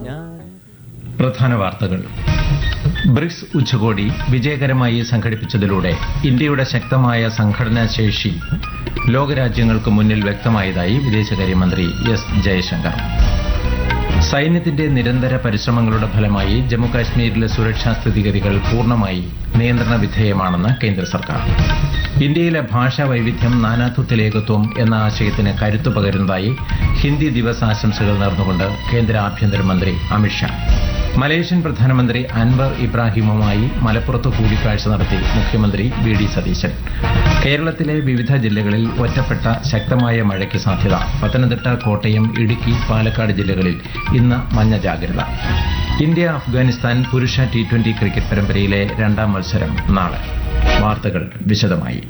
പ്രധാന വാർത്തകൾ ബ്രിക്സ് ഉച്ചകോടി വിജയകരമായി സംഘടിപ്പിച്ചതിലൂടെ ഇന്ത്യയുടെ ശക്തമായ സംഘടനാ ശേഷി ലോകരാജ്യങ്ങൾക്ക് മുന്നിൽ വ്യക്തമായതായി വിദേശകാര്യമന്ത്രി എസ് ജയശങ്കർ സൈന്യത്തിന്റെ നിരന്തര പരിശ്രമങ്ങളുടെ ഫലമായി ജമ്മുകാശ്മീരിലെ സുരക്ഷാ സ്ഥിതിഗതികൾ പൂർണ്ണമായി നിയന്ത്രണ വിധേയമാണെന്ന് കേന്ദ്ര സർക്കാർ ഇന്ത്യയിലെ ഭാഷാ വൈവിധ്യം നാനാത്വത്തിലേകത്വം എന്ന ആശയത്തിന് കരുത്തു പകരുന്നതായി ഹിന്ദി ദിവസ് ആശംസകൾ നേർന്നുകൊണ്ട് കേന്ദ്ര ആഭ്യന്തരമന്ത്രി അമിത്ഷാ മലേഷ്യൻ പ്രധാനമന്ത്രി അൻവർ ഇബ്രാഹിമുമായി മലപ്പുറത്ത് കൂടിക്കാഴ്ച നടത്തി മുഖ്യമന്ത്രി വി ഡി സതീശൻ കേരളത്തിലെ വിവിധ ജില്ലകളിൽ ഒറ്റപ്പെട്ട ശക്തമായ മഴയ്ക്ക് സാധ്യത പത്തനംതിട്ട കോട്ടയം ഇടുക്കി പാലക്കാട് ജില്ലകളിൽ ഇന്ന് മഞ്ഞ ജാഗ്രത ഇന്ത്യ അഫ്ഗാനിസ്ഥാൻ പുരുഷ ടി ട്വന്റി ക്രിക്കറ്റ് പരമ്പരയിലെ രണ്ടാം മത്സരം നാളെ വാർത്തകൾ വിശദമായി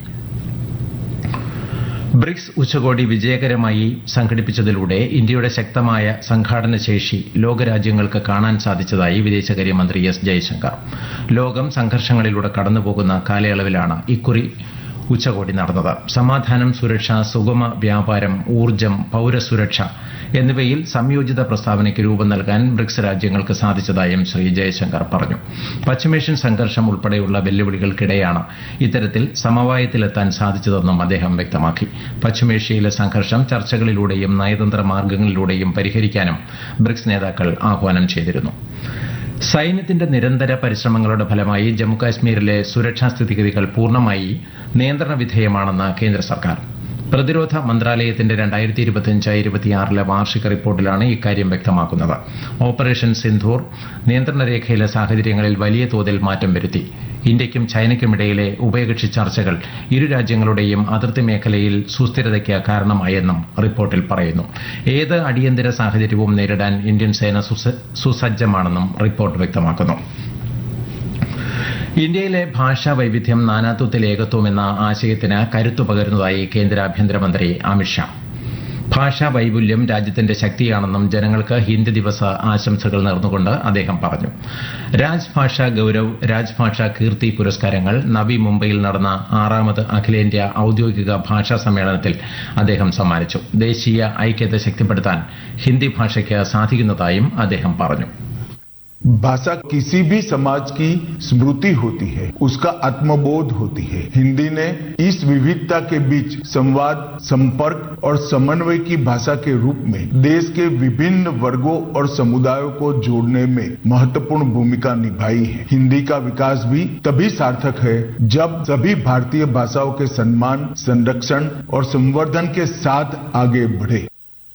ബ്രിക്സ് ഉച്ചകോടി വിജയകരമായി സംഘടിപ്പിച്ചതിലൂടെ ഇന്ത്യയുടെ ശക്തമായ സംഘാടന ശേഷി ലോകരാജ്യങ്ങൾക്ക് കാണാൻ സാധിച്ചതായി വിദേശകാര്യമന്ത്രി എസ് ജയശങ്കർ ലോകം സംഘർഷങ്ങളിലൂടെ കടന്നുപോകുന്ന കാലയളവിലാണ് ഇക്കുറി ഉച്ചകോടി നടന്നത് സമാധാനം സുരക്ഷ സുഗമ വ്യാപാരം ഊർജ്ജം പൌരസുരക്ഷ എന്നിവയിൽ സംയോജിത പ്രസ്താവനയ്ക്ക് രൂപം നൽകാൻ ബ്രിക്സ് രാജ്യങ്ങൾക്ക് സാധിച്ചതായും ശ്രീ ജയശങ്കർ പറഞ്ഞു പശ്ചിമേഷ്യൻ സംഘർഷം ഉൾപ്പെടെയുള്ള വെല്ലുവിളികൾക്കിടെയാണ് ഇത്തരത്തിൽ സമവായത്തിലെത്താൻ സാധിച്ചതെന്നും അദ്ദേഹം വ്യക്തമാക്കി പശ്ചിമേഷ്യയിലെ സംഘർഷം ചർച്ചകളിലൂടെയും നയതന്ത്ര മാർഗങ്ങളിലൂടെയും പരിഹരിക്കാനും ബ്രിക്സ് നേതാക്കൾ ആഹ്വാനം ചെയ്തിരുന്നു സൈന്യത്തിന്റെ നിരന്തര പരിശ്രമങ്ങളുടെ ഫലമായി ജമ്മുകാശ്മീരിലെ സുരക്ഷാ സ്ഥിതിഗതികൾ പൂർണ്ണമായി നിയന്ത്രണ വിധേയമാണെന്ന് കേന്ദ്ര സർക്കാർ പ്രതിരോധ മന്ത്രാലയത്തിന്റെ രണ്ടായിരത്തി ഇരുപത്തിയഞ്ച് ഇരുപത്തിയാറിലെ വാർഷിക റിപ്പോർട്ടിലാണ് ഇക്കാര്യം വ്യക്തമാക്കുന്നത് ഓപ്പറേഷൻ സിന്ധൂർ നിയന്ത്രണ രേഖയിലെ സാഹചര്യങ്ങളിൽ വലിയ തോതിൽ മാറ്റം വരുത്തി ഇന്ത്യയ്ക്കും ചൈനയ്ക്കുമിടയിലെ ഉഭയകക്ഷി ചർച്ചകൾ ഇരു രാജ്യങ്ങളുടെയും അതിർത്തി മേഖലയിൽ സുസ്ഥിരതയ്ക്ക് കാരണമായെന്നും റിപ്പോർട്ടിൽ പറയുന്നു ഏത് അടിയന്തര സാഹചര്യവും നേരിടാൻ ഇന്ത്യൻ സേന സുസജ്ജമാണെന്നും റിപ്പോർട്ട് വ്യക്തമാക്കുന്നു ഇന്ത്യയിലെ ഭാഷാ വൈവിധ്യം നാനാത്വത്തിൽ ഏകത്വം എന്ന ആശയത്തിന് കരുത്തു പകരുന്നതായി കേന്ദ്ര ആഭ്യന്തരമന്ത്രി അമിത്ഷാ ഭാഷാ വൈപുല്യം രാജ്യത്തിന്റെ ശക്തിയാണെന്നും ജനങ്ങൾക്ക് ഹിന്ദി ദിവസ ആശംസകൾ നേർന്നുകൊണ്ട് അദ്ദേഹം പറഞ്ഞു രാജ്ഭാഷ ഗൌരവ് രാജ്ഭാഷ കീർത്തി പുരസ്കാരങ്ങൾ നവി മുംബൈയിൽ നടന്ന ആറാമത് അഖിലേന്ത്യാ ഔദ്യോഗിക ഭാഷാ സമ്മേളനത്തിൽ അദ്ദേഹം സമ്മാനിച്ചു ദേശീയ ഐക്യത ശക്തിപ്പെടുത്താൻ ഹിന്ദി ഭാഷയ്ക്ക് സാധിക്കുന്നതായും അദ്ദേഹം പറഞ്ഞു भाषा किसी भी समाज की स्मृति होती है उसका आत्मबोध होती है हिंदी ने इस विविधता के बीच संवाद संपर्क और समन्वय की भाषा के रूप में देश के विभिन्न वर्गों और समुदायों को जोड़ने में महत्वपूर्ण भूमिका निभाई है हिंदी का विकास भी तभी सार्थक है जब सभी भारतीय भाषाओं के सम्मान संरक्षण और संवर्धन के साथ आगे बढ़े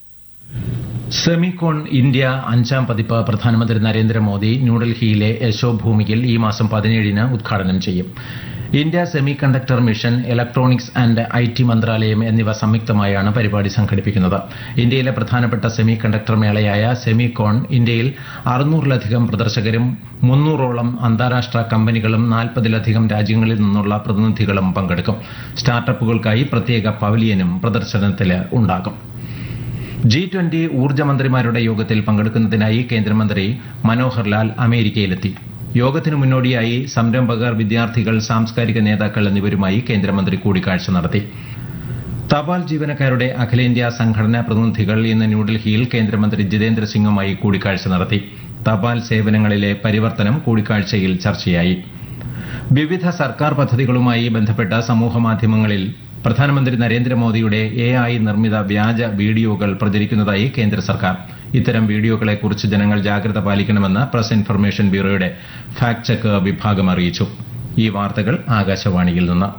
സെമികോൺ ഇന്ത്യ അഞ്ചാം പതിപ്പ് പ്രധാനമന്ത്രി നരേന്ദ്രമോദി ന്യൂഡൽഹിയിലെ യശോഭൂമിയിൽ ഈ മാസം പതിനേഴിന് ഉദ്ഘാടനം ചെയ്യും India semiconductor mission electronics and I T മന്ത്രാലയം എന്നിവ സംയുക്തമായാണ് പരിപാടി സംഘടിപ്പിക്കുന്നത് ഇന്ത്യയിലെ പ്രധാനപ്പെട്ട സെമി കണ്ടക്ടർ മേളയായ സെമികോൺ ഇന്ത്യയിൽ അറുന്നൂറിലധികം പ്രദർശകരും മുന്നൂറോളം അന്താരാഷ്ട്ര കമ്പനികളും നാൽപ്പതിലധികം രാജ്യങ്ങളിൽ നിന്നുള്ള പ്രതിനിധികളും പങ്കെടുക്കും സ്റ്റാർട്ടപ്പുകൾക്കായി പ്രത്യേക പവലിയനും പ്രദർശനത്തിൽ ഉണ്ടാകും ജി ട്വന്റി ഊർജ്ജമന്ത്രിമാരുടെ യോഗത്തിൽ പങ്കെടുക്കുന്നതിനായി കേന്ദ്രമന്ത്രി മനോഹർ ലാൽ അമേരിക്കയിലെത്തി യോഗത്തിനു മുന്നോടിയായി സംരംഭകർ വിദ്യാർത്ഥികൾ സാംസ്കാരിക നേതാക്കൾ എന്നിവരുമായി കേന്ദ്രമന്ത്രി കൂടിക്കാഴ്ച നടത്തി തപാൽ ജീവനക്കാരുടെ അഖിലേന്ത്യാ സംഘടനാ പ്രതിനിധികൾ ഇന്ന് ന്യൂഡൽഹിയിൽ കേന്ദ്രമന്ത്രി ജിതേന്ദ്ര സിംഗുമായി കൂടിക്കാഴ്ച നടത്തി തപാൽ സേവനങ്ങളിലെ പരിവർത്തനം കൂടിക്കാഴ്ചയിൽ ചർച്ചയായി വിവിധ സർക്കാർ പദ്ധതികളുമായി ബന്ധപ്പെട്ട സമൂഹമാധ്യമങ്ങളിൽ പ്രധാനമന്ത്രി നരേന്ദ്രമോദിയുടെ എ ഐ നിർമ്മിത വ്യാജ വീഡിയോകൾ പ്രചരിക്കുന്നതായി കേന്ദ്ര സർക്കാർ ഇത്തരം വീഡിയോകളെക്കുറിച്ച് ജനങ്ങൾ ജാഗ്രത പാലിക്കണമെന്ന് പ്രസ് ഇൻഫർമേഷൻ ബ്യൂറോയുടെ ഫാക്ട് ചെക്ക് വിഭാഗം അറിയിച്ചു ഈ വാർത്തകൾ ആകാശവാണിയിൽ നിന്ന്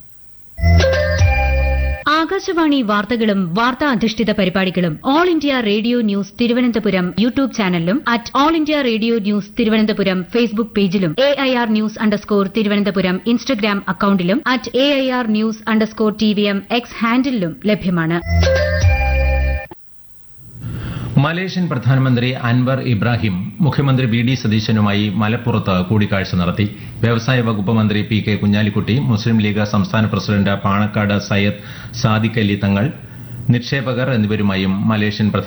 ആകാശവാണി വാർത്തകളും വാർത്താ അധിഷ്ഠിത പരിപാടികളും All India Radio news Thiruvananthapuram YouTube ചാനലിലും at All India Radio news Thiruvananthapuram Facebook പേജിലും A I R news underscore Thiruvananthapuram Instagram അക്കൌണ്ടിലും at A I R news underscore T V M X ഹാൻഡിലും ലഭ്യമാണ് മലേഷ്യൻ പ്രധാനമന്ത്രി അൻവർ ഇബ്രാഹിം മുഖ്യമന്ത്രി വി ഡി സതീശനുമായി മലപ്പുറത്ത് കൂടിക്കാഴ്ച നടത്തി വ്യവസായ വകുപ്പ് മന്ത്രി പി കെ കുഞ്ഞാലിക്കുട്ടി മുസ്ലിം ലീഗ് സംസ്ഥാന പ്രസിഡന്റ് പാണക്കാട് സയ്യദ് സാദിഖ് അലി തങ്ങൾ നിക്ഷേപകർ എന്നിവരുമായും മലേഷ്യൻ